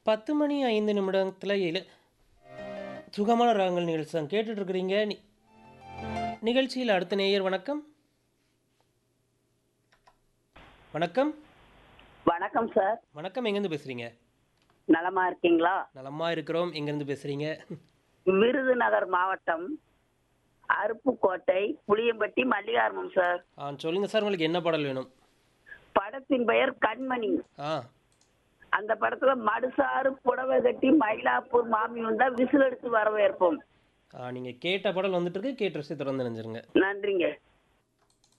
10 மணி 5 நிமிடத்துல இல சுகமான ராகங்கள் நிகழ்ச்சி தான் கேட்டுட்டு இருக்கிறீங்க. நி நிகழ்ச்சியில் அடுத்த நேயர் வணக்கம். வணக்கம். வணக்கம் சார். வணக்கம். எங்கேருந்து பேசுறீங்க? நலமா இருக்கீங்களா? நலமா இருக்கிறோம். எங்கேருந்து பேசுறீங்க? விருதுநகர் மாவட்டம் அருப்புக்கோட்டை புளியம்பட்டி மல்லிகார்மம் சார். ஆ சொல்லுங்க சார். உங்களுக்கு என்ன பாடல் வேணும்? படத்தின் பெயர் கண்மணி. ஆ. அந்த படத்துல மடுசாறு புடவை கட்டி மயிலாப்பூர் மாமி வந்தா விசில் எடுத்து வரவேற்போம். ஆ நீங்க கேட்ட பாடல் வந்துட்டு இருக்கு. கேட்டு ரசித்து தொடர்ந்து இணைஞ்சிருங்க. நன்றிங்க.